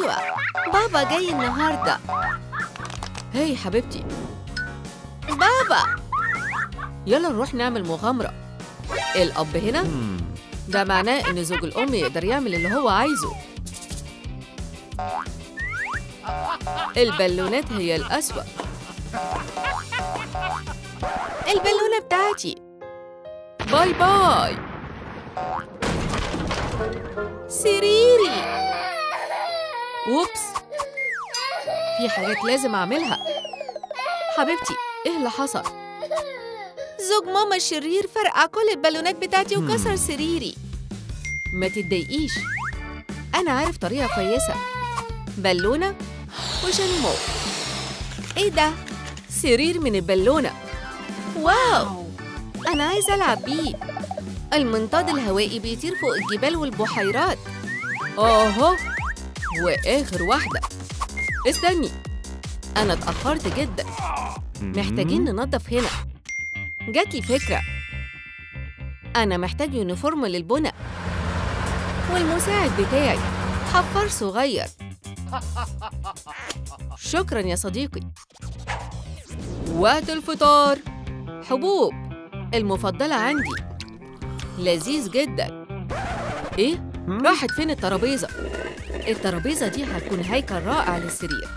أيوة بابا جاي النهاردة هاي حبيبتي بابا يلا نروح نعمل مغامرة الأب هنا Hmm. ده معناه إن زوج الأم يقدر يعمل اللي هو عايزه البالونات هي الأسوأ البالونة بتاعتي باي باي سريري ووبس في حاجات لازم أعملها حبيبتي إيه اللي حصل؟ زوج ماما الشرير فرقع كل البالونات بتاعتي وكسر سريري ما تتضايقيش أنا عارف طريقة كويسة بالونة وشاليمو إيه ده؟ سرير من البالونة واو أنا عايزة ألعب بيه المنطاد الهوائي بيطير فوق الجبال والبحيرات أوهو وآخر واحدة استني أنا اتأخرت جدا محتاجين ننظف هنا جاتلي فكرة أنا محتاج يونيفورم للبنى والمساعد بتاعي حفار صغير شكرا يا صديقي وقت الفطار حبوب المفضلة عندي لذيذ جدا إيه؟ راحت فين الترابيزة؟ الترابيزة دي هتكون هيكل رائع للسرير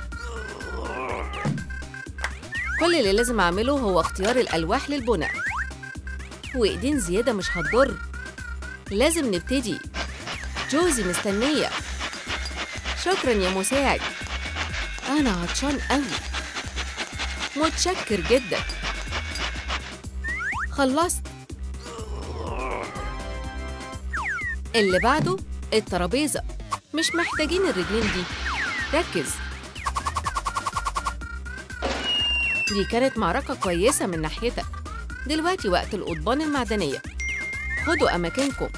كل اللي لازم أعمله هو اختيار الألواح للبناء وإيدين زيادة مش هتضر لازم نبتدي جوزي مستنية شكرا يا مساعد أنا عطشان قوي متشكر جدا خلصت اللي بعده الترابيزة مش محتاجين الرجلين دي ركز دي كانت معركة كويسة من ناحيتك دلوقتي وقت القضبان المعدنية خدوا أماكنكم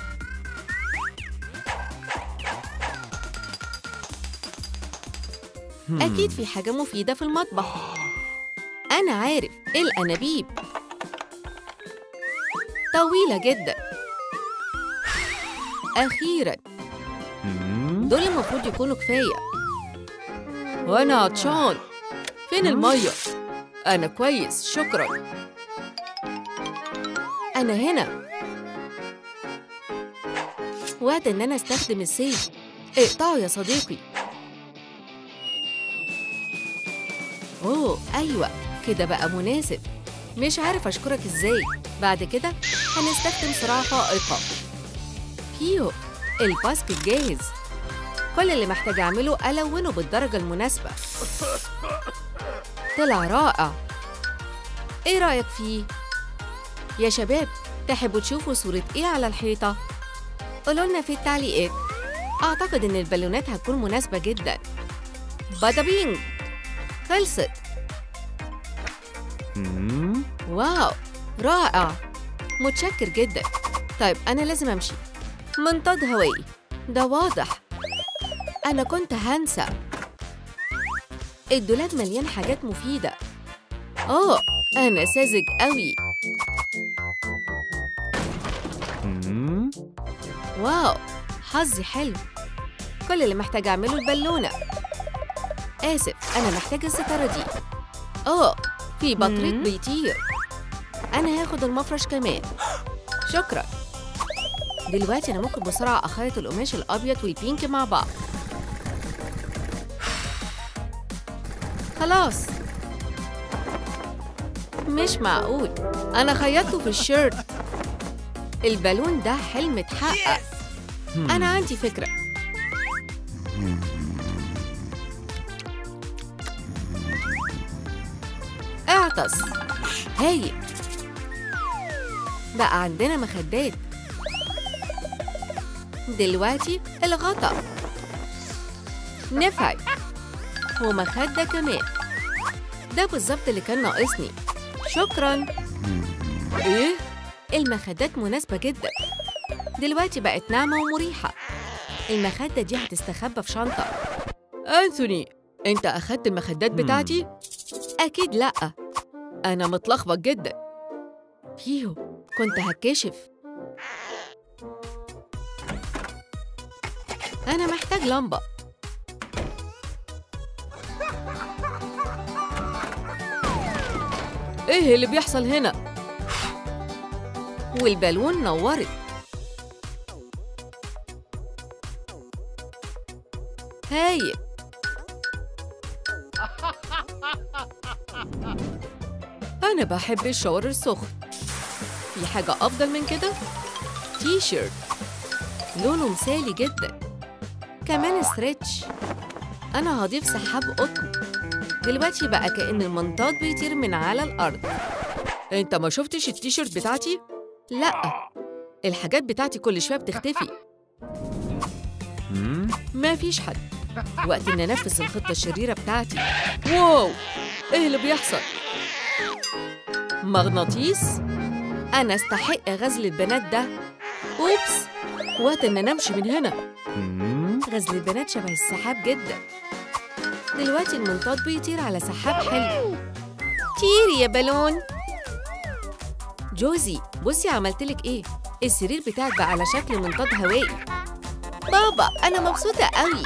أكيد في حاجة مفيدة في المطبخ أنا عارف الأنابيب طويلة جدا أخيراً Hmm. دول المفروض يكونوا كفاية وأنا عطشان فين المية؟ أنا كويس شكرا أنا هنا وقت إن أنا أستخدم السيف اقطعه يا صديقي أوه أيوة كده بقى مناسب مش عارف أشكرك إزاي بعد كده هنستخدم سرعة فائقة بيو الباسكت جاهز كل اللي محتاج أعمله ألونه بالدرجة المناسبة طلع رائع إيه رأيك فيه؟ يا شباب تحبوا تشوفوا صورة إيه على الحيطة؟ قولوا لنا في التعليقات أعتقد إن البالونات هتكون مناسبة جدا بادا بينج خلصت Hmm. واو رائع متشكر جدا طيب أنا لازم أمشي منطاد هوائي ده واضح أنا كنت هنسى الدولاب مليان حاجات مفيدة أوه أنا ساذج قوي Hmm. واو حظي حلو كل اللي محتاج أعمله البالونة آسف أنا محتاج الستارة دي أوه في بطريق مم. بيطير أنا هاخد المفرش كمان شكرا دلوقتي أنا ممكن بسرعة أخيط القماش الأبيض والبينك مع بعض خلاص مش معقول أنا خيطته في الشيرت البالون ده حلم اتحقق Hmm. أنا عندي فكرة اعطس هايل بقى عندنا مخدات دلوقتي الغطا نفعل ومخدة كمان ده بالظبط اللي كان ناقصني شكراً إيه؟ المخدات مناسبة جدا دلوقتي بقت ناعمة ومريحة المخدة دي هتستخبى في شنطة أنثوني أنت أخدت المخدات مم. بتاعتي؟ أكيد لأ أنا متلخبط جدا فيو كنت هتكشف أنا محتاج لمبة إيه اللي بيحصل هنا؟ والبالون نورت هايل أنا بحب الشاور السخن في حاجة أفضل من كده؟ تي شيرت لونه مثالي جدا كمان ستريتش أنا هضيف سحاب قطن دلوقتي بقى كأن المنطاد بيطير من على الأرض أنت ما شفتش التيشيرت بتاعتي؟ لأ الحاجات بتاعتي كل شوية بتختفي مم. ما فيش حد وقت إني أنفذ الخطة الشريرة بتاعتي واو إيه اللي بيحصل؟ مغناطيس؟ أنا أستحق غزل البنات ده أوبس وقت إن أنا أمشي من هنا مم. غزل البنات شبه السحاب جدا دلوقتي المنطاد بيطير على سحاب حلو طيري يا بالون جوزي بصي عملتلك ايه السرير بتاعك بقى على شكل منطاد هوائي بابا انا مبسوطه قوي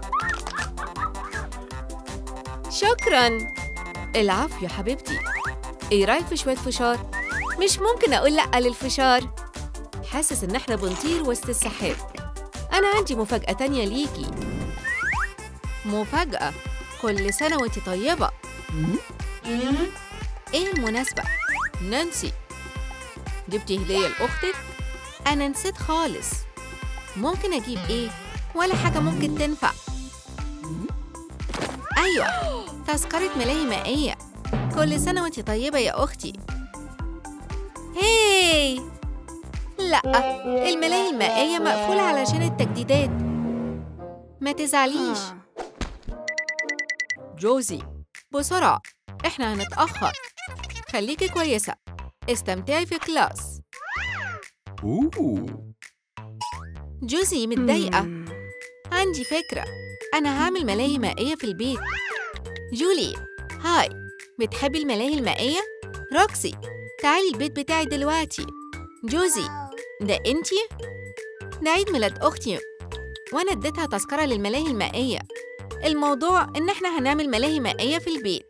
شكرا العفو يا حبيبتي ايه رايك في شويه فشار مش ممكن اقول لا للفشار حاسس ان احنا بنطير وسط السحاب أنا عندي مفاجأة تانية ليكي مفاجأة كل سنة وانت طيبة إيه المناسبة؟ نانسي جبتي هدية لأختك؟ أنا نسيت خالص ممكن أجيب إيه؟ ولا حاجة ممكن تنفع أيوة تذكرة ملاهي مائية كل سنة وانت طيبة يا أختي هاي لا الملاهي المائية مقفولة علشان التجديدات ما تزعليش جوزي بسرعة احنا هنتأخر خليكي كويسة استمتعي في كلاس أوه. جوزي متضايقة عندي فكرة أنا هعمل ملاهي مائية في البيت جولي هاي بتحبي الملاهي المائية؟ روكسي تعالي البيت بتاعي دلوقتي جوزي ده انتي؟ ده عيد ميلاد أختي وأنا اديتها تذكرة للملاهي المائية الموضوع إن إحنا هنعمل ملاهي مائية في البيت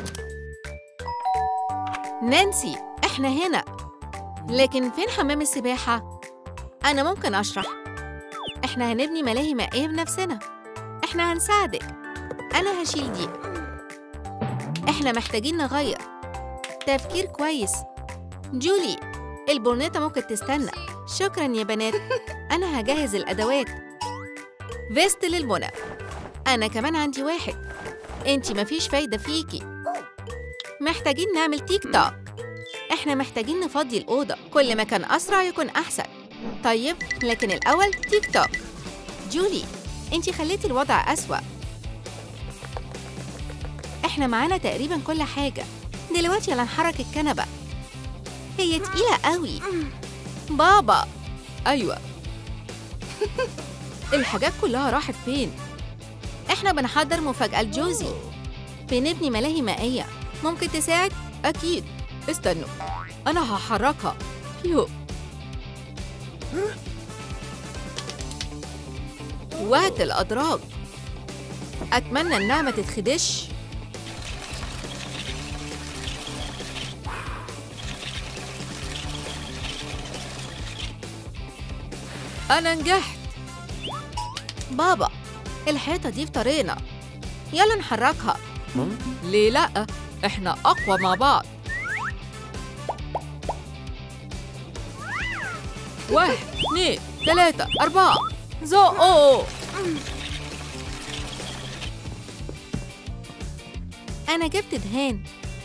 نانسي إحنا هنا لكن فين حمام السباحة؟ أنا ممكن أشرح إحنا هنبني ملاهي مائية بنفسنا إحنا هنساعدك أنا هشيل دي إحنا محتاجين نغير تفكير كويس جولي البورنيطة ممكن تستنى شكرا يا بنات أنا هجهز الأدوات فيست للبنى أنا كمان عندي واحد انتي مفيش فايدة فيكي محتاجين نعمل تيك توك احنا محتاجين نفضي الأوضة كل ما كان أسرع يكون أحسن طيب لكن الأول تيك توك جولي انتي خليتي الوضع أسوأ احنا معانا تقريبا كل حاجة دلوقتي يلا نحرك الكنبة هي تقيلة قوي بابا أيوة الحاجات كلها راحت فين؟ إحنا بنحضر مفاجأة لجوزي بنبني ملاهي مائية ممكن تساعد؟ أكيد استنوا أنا هحركها يو وقت الأدراج أتمنى إنها ما تتخدش أنا نجحت بابا الحيطة دي في طريقنا يلا نحركها مم. ليه لأ؟ إحنا أقوى مع بعض واحد اثنين ثلاثة أربعة زقوا أنا جبت دهان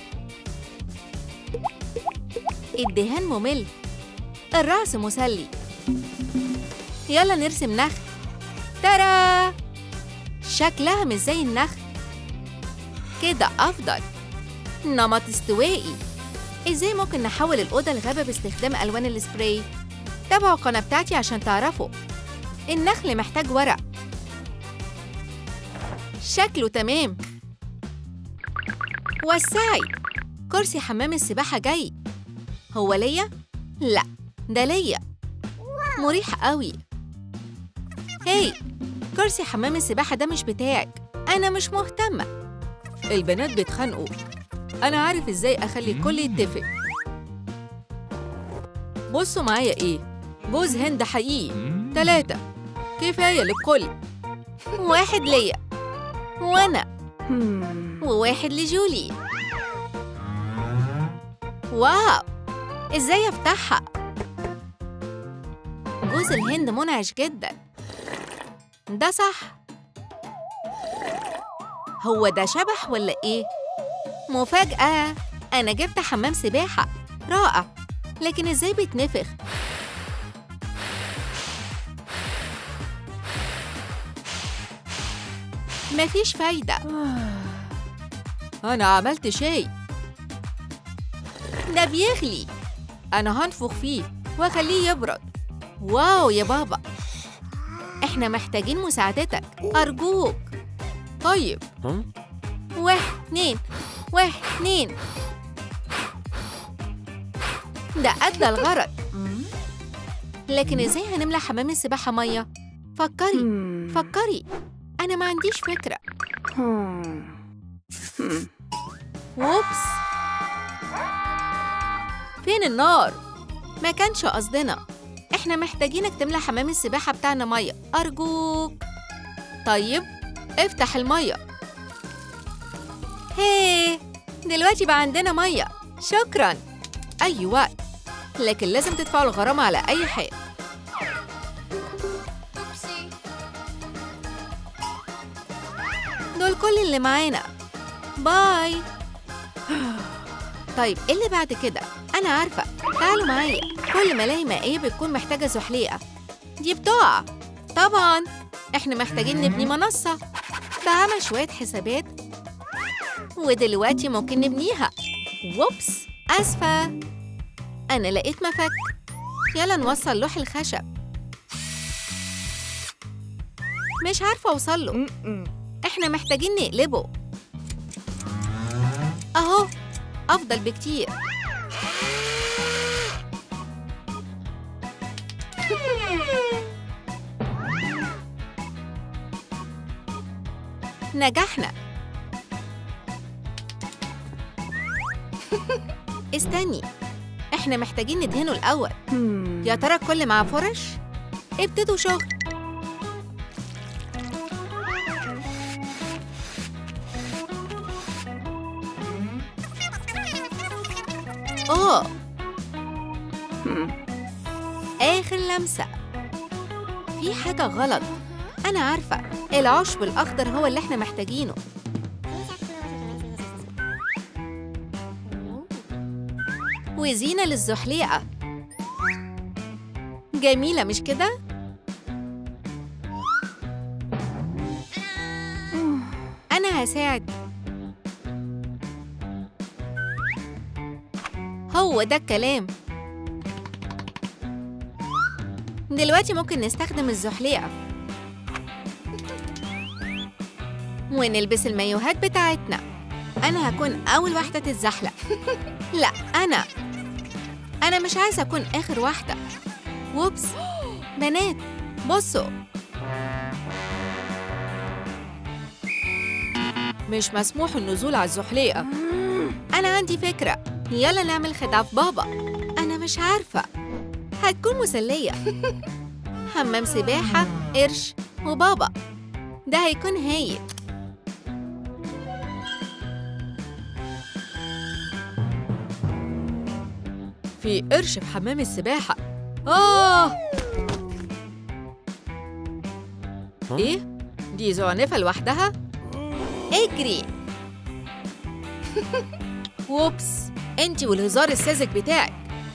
الدهان ممل الرأس مسلي يلا نرسم نخل ترى شكلها مش زي النخل كده أفضل نمط استوائي إزاي ممكن نحول الأوضة لغابة باستخدام ألوان السبراي؟ تابعوا القناة بتاعتي عشان تعرفوا النخل محتاج ورق شكله تمام وسعي كرسي حمام السباحة جاي هو ليا؟ لا ده ليا مريح قوي هاي كرسي حمام السباحة ده مش بتاعك أنا مش مهتمة البنات بيتخانقوا أنا عارف إزاي أخلي الكل يتفق بصوا معايا إيه جوز هند حقيقي مم. تلاتة كفاية للكل واحد ليا وأنا وواحد لجولي واو ازاي افتحها جوز الهند منعش جدا ده صح هو ده شبح ولا ايه مفاجأة انا جبت حمام سباحة رائع لكن ازاي بيتنفخ مفيش فايدة أنا عملت شاي ده بيغلي أنا هنفخ فيه وأخليه يبرد واو يا بابا إحنا محتاجين مساعدتك أرجوك طيب ها؟ واحد اتنين واحد اتنين ده أدى الغرض لكن إزاي هنملى حمام السباحة مية؟ فكري فكري أنا ما عنديش فكرة ووبس فين النار؟ ما كانش قصدنا احنا محتاجينك تملى حمام السباحة بتاعنا مية أرجوك طيب افتح المية هيه دلوقتي بقى عندنا مية شكرا أي وقت لكن لازم تدفعوا الغرامة على أي حال دول كل اللي معانا باي طيب ايه اللي بعد كده انا عارفه تعالوا معايا كل ما الاقي مائيه بتكون محتاجه زحليقه دي بتقع طبعا احنا محتاجين نبني منصه بعمل شويه حسابات ودلوقتي ممكن نبنيها ووبس اسفه انا لقيت مفك يلا نوصل لوح الخشب مش عارفه اوصل له احنا محتاجين نقلبه اهو افضل بكتير نجحنا استني احنا محتاجين ندهنه الاول يا ترى الكل مع فرش ابتدوا شغل اوه اخر لمسه في حاجه غلط انا عارفه العشب الاخضر هو اللي احنا محتاجينه وزينه للزحليقه جميله مش كده انا هساعد هو ده الكلام دلوقتي ممكن نستخدم الزحليقة ونلبس المايوهات بتاعتنا أنا هكون أول واحدة تتزحلق لا أنا أنا مش عايزة أكون آخر واحدة ووبس بنات بصوا مش مسموح النزول على الزحليقة أنا عندي فكرة يلا نعمل خدعة في بابا أنا مش عارفة هتكون مسلية حمام سباحة قرش وبابا ده هيكون هايل في قرش في حمام السباحة آه إيه؟ دي زعنفة لوحدها؟ اجري ووبس انتي والهزار الساذج بتاعك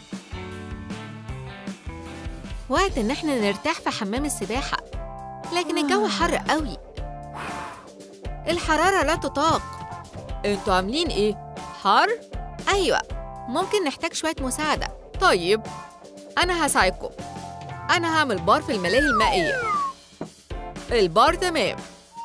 وقت ان احنا نرتاح في حمام السباحة لكن الجو حر قوي الحرارة لا تطاق انتوا عاملين ايه؟ حر؟ ايوه ممكن نحتاج شوية مساعدة طيب انا هساعدكم انا هعمل بار في الملاهي المائية البار تمام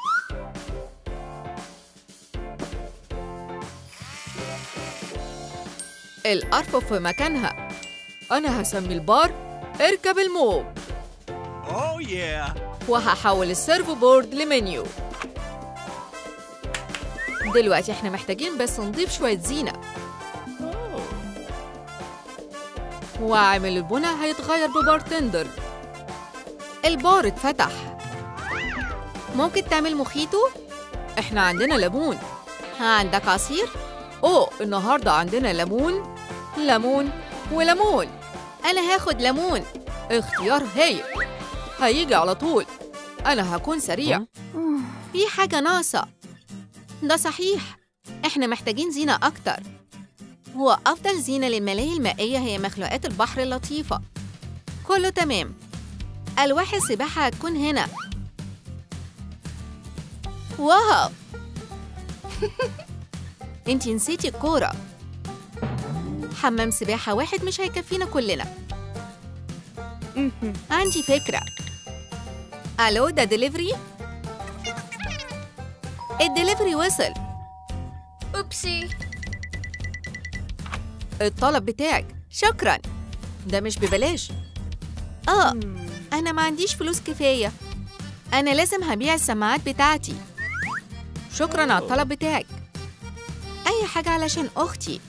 الأرفف في مكانها أنا هسمي البار اركب الموج Oh yeah. وهحول السيرفو بورد لمنيو دلوقتي احنا محتاجين بس نضيف شوية زينة وعامل البنى هيتغير ببارتندر البار اتفتح ممكن تعمل مخيطو؟ احنا عندنا ليمون عندك عصير؟ اوه النهاردة عندنا ليمون ليمون وليمون أنا هاخد ليمون اختيار هايل هيجي على طول أنا هكون سريع في حاجة ناقصة ده صحيح احنا محتاجين زينة أكتر هو أفضل زينة للملاهي المائية هي مخلوقات البحر اللطيفة كله تمام ألواح السباحة هتكون هنا واو انتي نسيتي الكورة حمام سباحة واحد مش هيكفينا كلنا عندي فكرة ألو ده دليفري؟ الدليفري وصل أوبسي الطلب بتاعك شكرا ده مش ببلاش اه انا ما عنديش فلوس كفايه انا لازم هبيع السماعات بتاعتي شكرا على الطلب بتاعك اي حاجه علشان اختي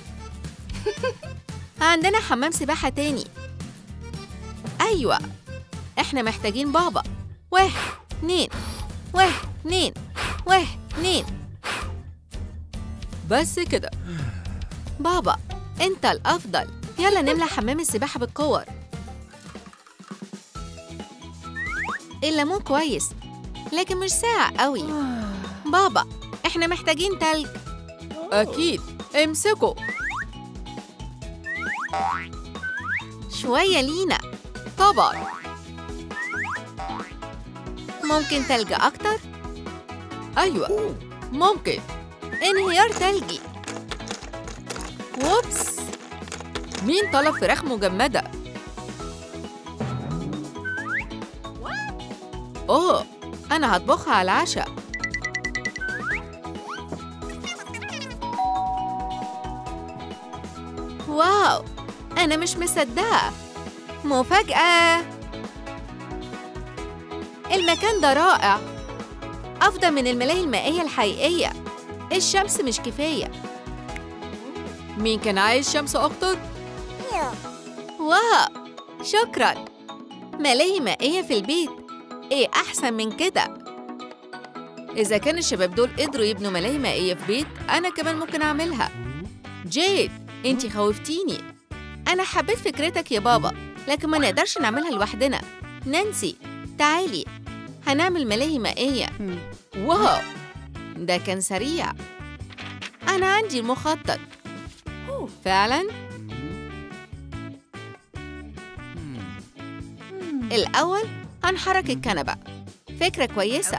عندنا حمام سباحه تاني ايوه احنا محتاجين بابا واحد اتنين واحد اتنين واحد اتنين بس كده بابا انت الافضل يلا نملى حمام السباحه بالكور الليمون كويس لكن مش ساقع قوي بابا احنا محتاجين تلج اكيد امسكوا شويه لينا طبعا ممكن تلج اكتر ايوه ممكن انهيار تلجي ووبس مين طلب فراخ مجمدة؟ أوه أنا هطبخها على العشاء واو أنا مش مصدقة مفاجأة المكان ده رائع أفضل من الملاهي المائية الحقيقية الشمس مش كفاية مين كان عايز شمس أكتر؟ واو شكرا ملاهي مائية في البيت إيه أحسن من كده إذا كان الشباب دول قدروا يبنوا ملاهي مائية في بيت أنا كمان ممكن أعملها جيد أنتي خوفتيني أنا حبيت فكرتك يا بابا لكن ما نقدرش نعملها لوحدنا نانسي تعالي هنعمل ملاهي مائية واو ده كان سريع أنا عندي المخطط فعلا الأول هنحرك الكنبة فكرة كويسة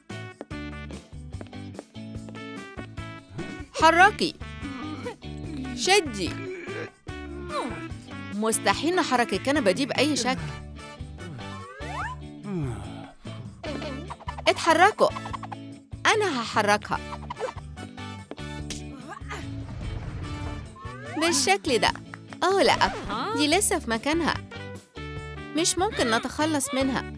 حركي شدي مستحيل نحرك الكنبة دي بأي شكل اتحركوا أنا هحركها بالشكل ده أوه لأ دي لسه في مكانها مش ممكن نتخلص منها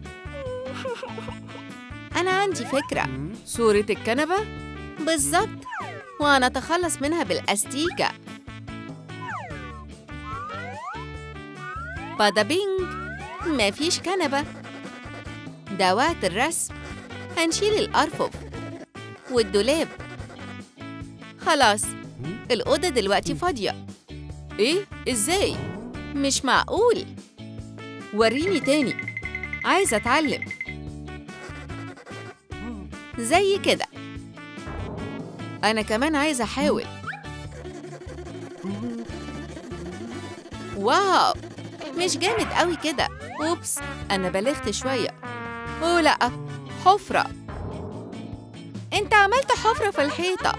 أنا عندي فكرة صورة الكنبة بالظبط وهنتخلص منها بالأستيكة بادا بينج مفيش كنبة ده وقت الرسم هنشيل الأرفف والدولاب خلاص الأوضة دلوقتي فاضية إيه؟ إزاي؟ مش معقول وريني تاني عايزة أتعلم زي كده أنا كمان عايزة أحاول واو مش جامد قوي كده أوبس أنا بلغت شوية أوه لأ حفرة أنت عملت حفرة في الحيطة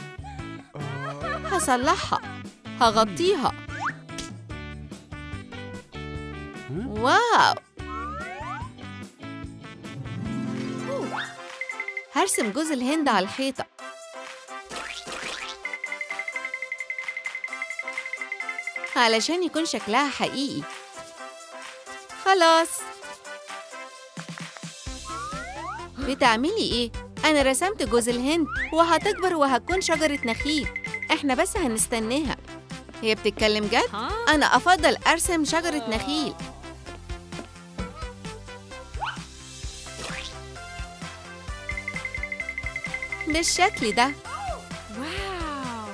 هصلحها هغطيها واو هرسم جوز الهند على الحيطة علشان يكون شكلها حقيقي خلاص بتعملي ايه؟ أنا رسمت جوز الهند وهتكبر وهتكون شجرة نخيل إحنا بس هنستناها هي بتتكلم جد؟ أنا أفضل أرسم شجرة نخيل بالشكل ده واو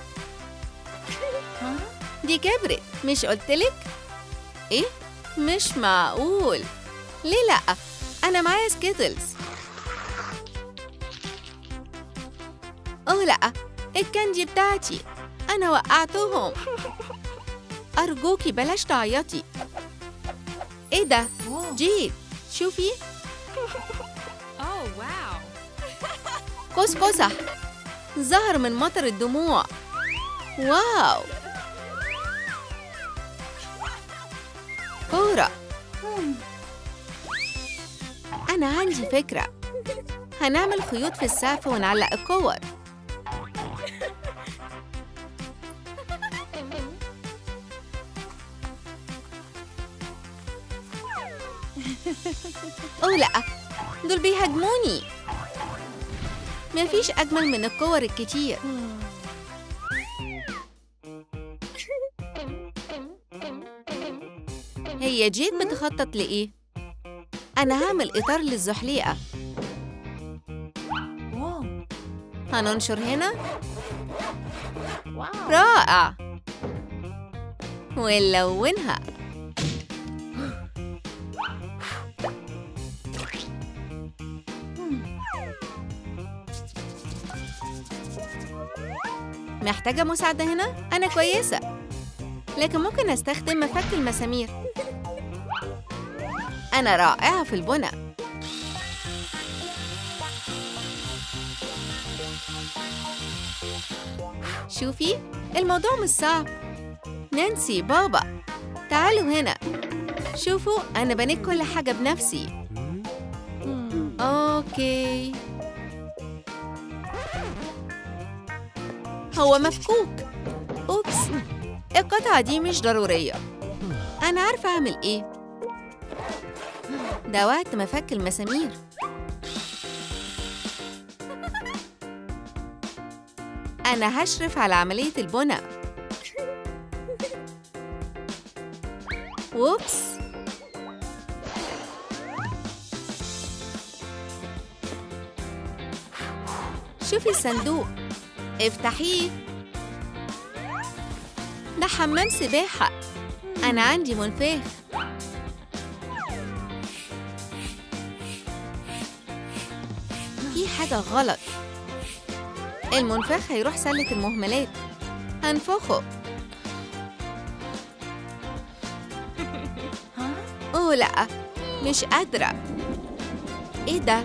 دي كبرت مش قلتلك؟ إيه؟ مش معقول ليه لأ؟ أنا معايا سكيتلز أوه لأ الكاندي بتاعتي أنا وقعتهم أرجوكي بلاش تعيطي إيه ده؟ جيد شوفي اوه واو قوس قزح ظهر من مطر الدموع واو كورة أنا عندي فكرة هنعمل خيوط في السقف ونعلق الكور أوه لأ دول بيهاجموني مفيش أجمل من الكور الكتير هي جيت بتخطط لإيه؟ أنا هعمل إطار للزحليقة هننشر هنا رائع ونلونها محتاجة مساعدة هنا؟ أنا كويسة لكن ممكن أستخدم مفك المسامير أنا رائعة في البنى شوفي الموضوع مش صعب نانسي بابا تعالوا هنا شوفوا أنا بنيت كل حاجة بنفسي أوكي هو مفكوك أوبس القطعة دي مش ضرورية أنا عارفة أعمل إيه ده وقت مفك المسامير أنا هشرف على عملية البنى ووبس شوفي الصندوق افتحيه ده حمام سباحة أنا عندي منفاخ في حاجة غلط المنفاخ هيروح سلة المهملات هنفخه أوه لأ مش قادرة إيه ده؟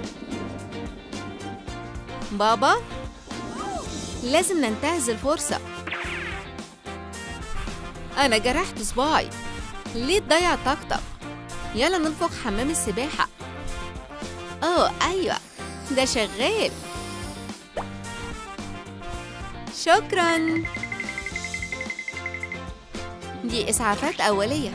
بابا لازم ننتهز الفرصة أنا جرحت صباعي ليه تضيع طاقتك؟ يلا ننفخ حمام السباحة أوه أيوة ده شغال شكرا دي إسعافات أولية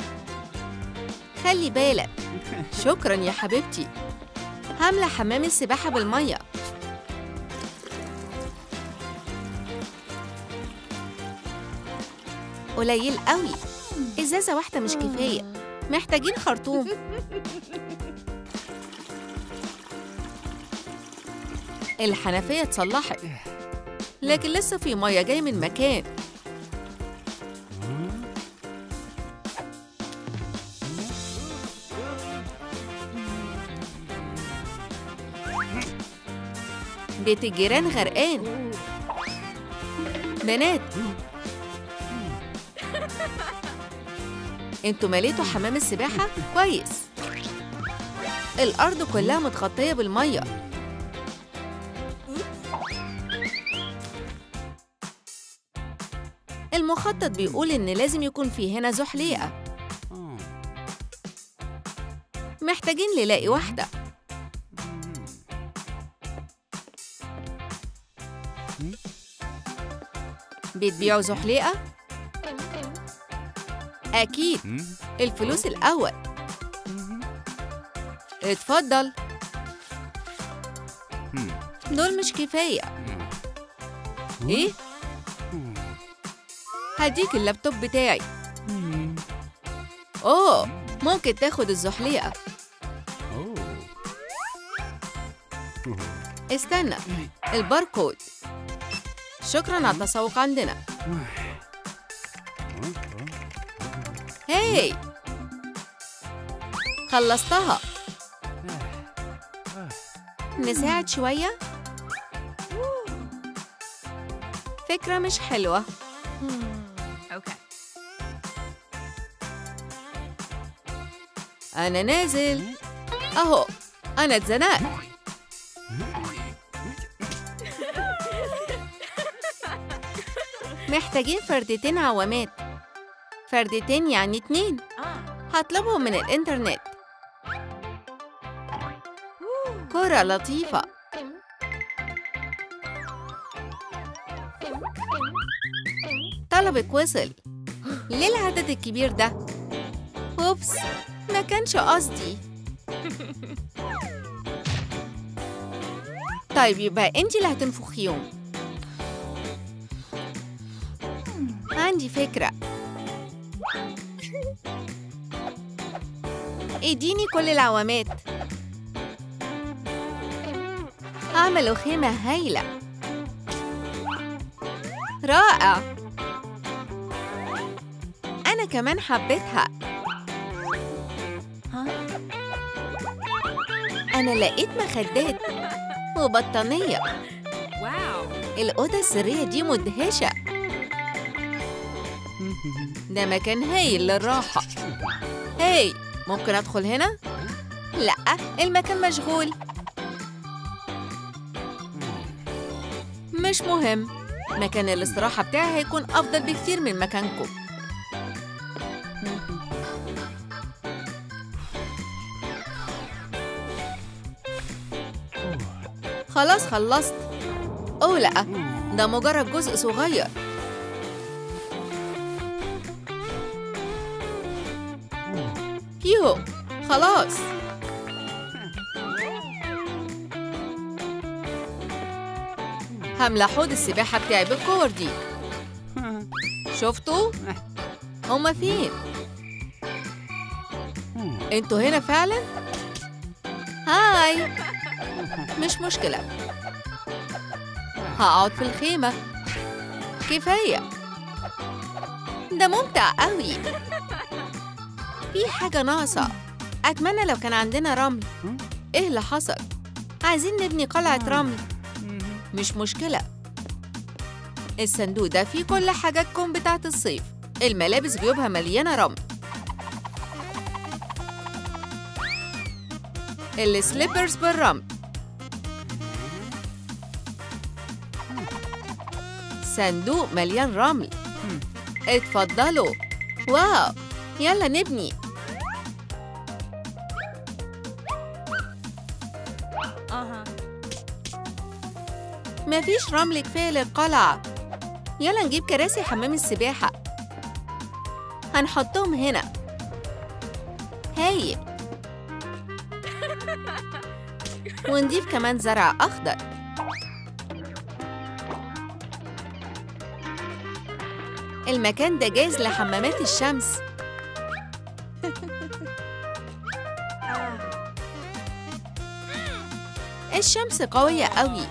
خلي بالك شكرا يا حبيبتي هاملة حمام السباحة بالمية قليل قوي إزازة واحدة مش كفاية محتاجين خرطوم الحنفية اتصلحت لكن لسه في مية جاية من مكان بيت الجيران غرقان بنات انتوا مليتوا حمام السباحة كويس الأرض كلها متغطية بالمية المخطط بيقول إن لازم يكون في هنا زحليقة محتاجين نلاقي واحدة بتبيعوا زحليقة؟ أكيد الفلوس الأول اتفضل دول مش كفاية إيه؟ هديك اللابتوب بتاعي أوه ممكن تاخد الزحليقة استنى الباركود شكرا على التسوق عندنا هاي خلصتها نساعد شوية؟ فكرة مش حلوة Okay. أنا نازل أهو أنا اتزنقت محتاجين فردتين عوامات فردتين يعني اتنين Ah. هطلبهم من الإنترنت كرة لطيفة طلبك وصل ليه العدد الكبير ده؟ أوبس ما كانش قصدي طيب يبقى انتي اللي هتنفخيهم عندي فكرة اديني كل العوامات عملوا خيمة هايلة رائع أنا كمان حبيتها أنا لقيت مخدات وبطانية Wow. الأوضة السرية دي مدهشة ده مكان هايل للراحة هاي ممكن أدخل هنا؟ لأ المكان مشغول مش مهم مكان الاستراحة بتاعي هيكون أفضل بكتير من مكانكم خلاص خلصت أوه لأ ده مجرد جزء صغير يوهو خلاص هملى حوض السباحة بتاعي بالكور دي شفتوا؟ هما فين؟ انتوا هنا فعلا؟ هاي مش مشكلة هقعد في الخيمة كفاية ده ممتع قوي في حاجة ناقصة أتمنى لو كان عندنا رمل إيه اللي حصل؟ عايزين نبني قلعة رمل مش مشكلة الصندوق ده فيه كل حاجاتكم بتاعة الصيف الملابس جيوبها مليانة رمل السليبرز بالرمل صندوق مليان رمل اتفضلوا واو يلا نبني Uh-huh. مفيش رمل كفاية للقلعة يلا نجيب كراسي حمام السباحة هنحطهم هنا هايل ونضيف كمان زرع أخضر المكان ده جاهز لحمامات الشمس الشمس قوية قوي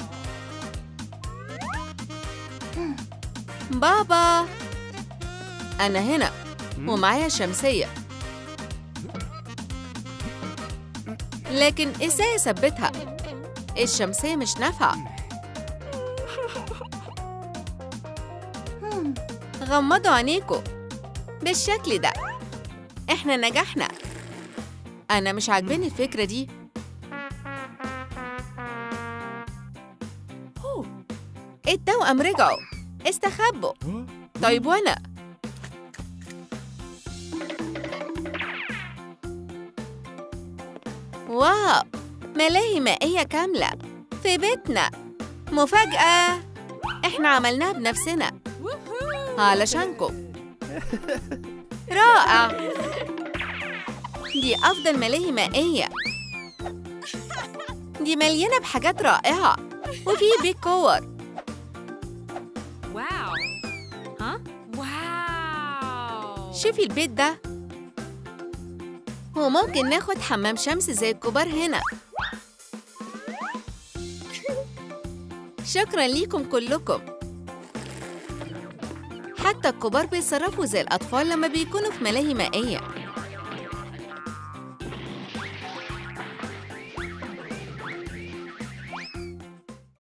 بابا أنا هنا ومعايا شمسية لكن إزاي أثبتها؟ الشمسية مش نافعة غمضوا عينيكوا بالشكل ده إحنا نجحنا أنا مش عاجباني الفكرة دي التوأم رجعوا استخبوا طيب وأنا واو ملاهي مائية كاملة في بيتنا مفاجأة إحنا عملناها بنفسنا Woohoo! علشانكم رائع دي أفضل ملاهي مائية دي مليانة بحاجات رائعة وفي بيت كور Wow. Huh? Wow. شوفي البيت ده وممكن ناخد حمام شمس زي الكبار هنا شكرا ليكم كلكم حتى الكبار بيتصرفوا زي الأطفال لما بيكونوا في ملاهي مائية